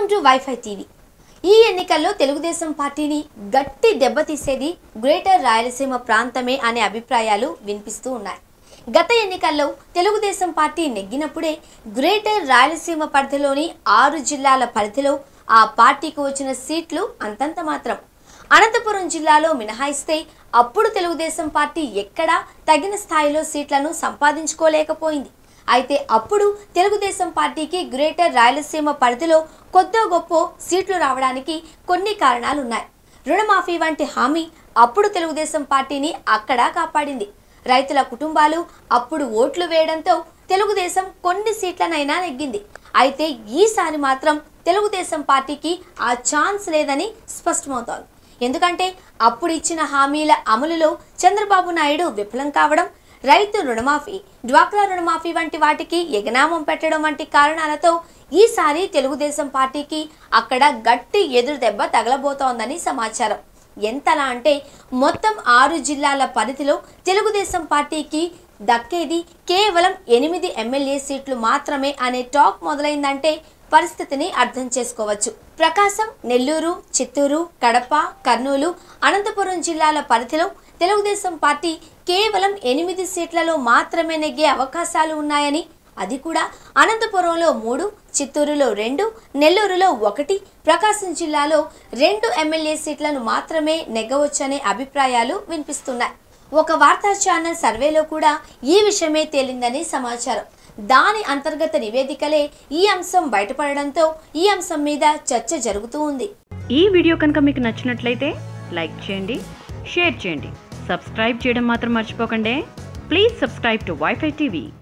welcome to wifi TV ఈ ఎన్నికల్లో తెలుగుదేశం పార్టీని గట్టి దెబ్బతీసేది గ్రేటర్ రాయలసీమ ప్రాంతమే అనే అభిప్రాయాలు వినిపిస్తూ ఉన్నాయి గత ఎన్నికల్లో తెలుగుదేశం పార్టీ నెగ్గినప్పుడే గ్రేటర్ రాయలసీమ పరిధిలోని ఆరు జిల్లాల పరిధిలో ఆ పార్టీకి వచ్చిన సీట్లు అంతంత మాత్రం అనంతపురం జిల్లాలో మినహాయిస్తే అప్పుడు తెలుగుదేశం పార్టీ ఎక్కడా తగిన స్థాయిలో సీట్లను సంపాదించుకోలేకపోయింది అయితే అప్పుడు తెలుగుదేశం పార్టీకి గ్రేటర్ రాయలసీమ పరిధిలో కొద్దో గొప్ప సీట్లు రావడానికి కొన్ని కారణాలున్నాయి రుణమాఫీ వంటి హామీ అప్పుడు తెలుగుదేశం పార్టీని అక్కడా కాపాడింది రైతుల కుటుంబాలు అప్పుడు ఓట్లు వేయడంతో తెలుగుదేశం కొన్ని సీట్లనైనా నెగ్గింది అయితే ఈసారి మాత్రం తెలుగుదేశం పార్టీకి ఆ ఛాన్స్ లేదని స్పష్టమవుతోంది ఎందుకంటే అప్పుడు ఇచ్చిన హామీల అమలులో చంద్రబాబు నాయుడు విఫలం కావడం రైతు రుణమాఫీ డ్వాక్రా రుణమాఫీ వంటి వాటికి ఎగనామం పెట్టడం వంటి కారణాలతో ఈసారి తెలుగుదేశం పార్టీకి అక్కడ గట్టి ఎదురు దెబ్బ తగలబోతోందని సమాచారం ఎంతలా అంటే మొత్తం ఆరు జిల్లాల పరిధిలో తెలుగుదేశం పార్టీకి దక్కేది కేవలం ఎనిమిది ఎమ్మెల్యే సీట్లు మాత్రమే అనే టాక్ మొదలైందంటే పరిస్థితిని అర్థం చేసుకోవచ్చు ప్రకాశం నెల్లూరు చిత్తూరు కడప కర్నూలు అనంతపురం జిల్లాల పరిధిలో తెలుగుదేశం పార్టీ కేవలం ఎనిమిది సీట్లలో మాత్రమే నెగ్గే అవకాశాలు ఉన్నాయని అది కూడా అనంతపురంలో మూడు చిత్తూరులో రెండు నెల్లూరులో ఒకటి ప్రకాశం జిల్లాలో రెండు ఎమ్మెల్యే సీట్లను మాత్రమే నెగ్గవచ్చనే అభిప్రాయాలు వినిపిస్తున్నాయి ఒక వార్తా ఛానల్ సర్వేలో కూడా ఈ విషయమే తేలిందని సమాచారం దాని అంతర్గత నివేదికలే ఈ అంశం బయటపడడంతో ఈ అంశం మీద చర్చ జరుగుతూ ఉంది ఈ వీడియో కనుక మీకు నచ్చినట్లయితే లైక్ చేయండి షేర్ చేయండి సబ్స్క్రైబ్ చేయడం మాత్రం మర్చిపోకండి please subscribe to wifi TV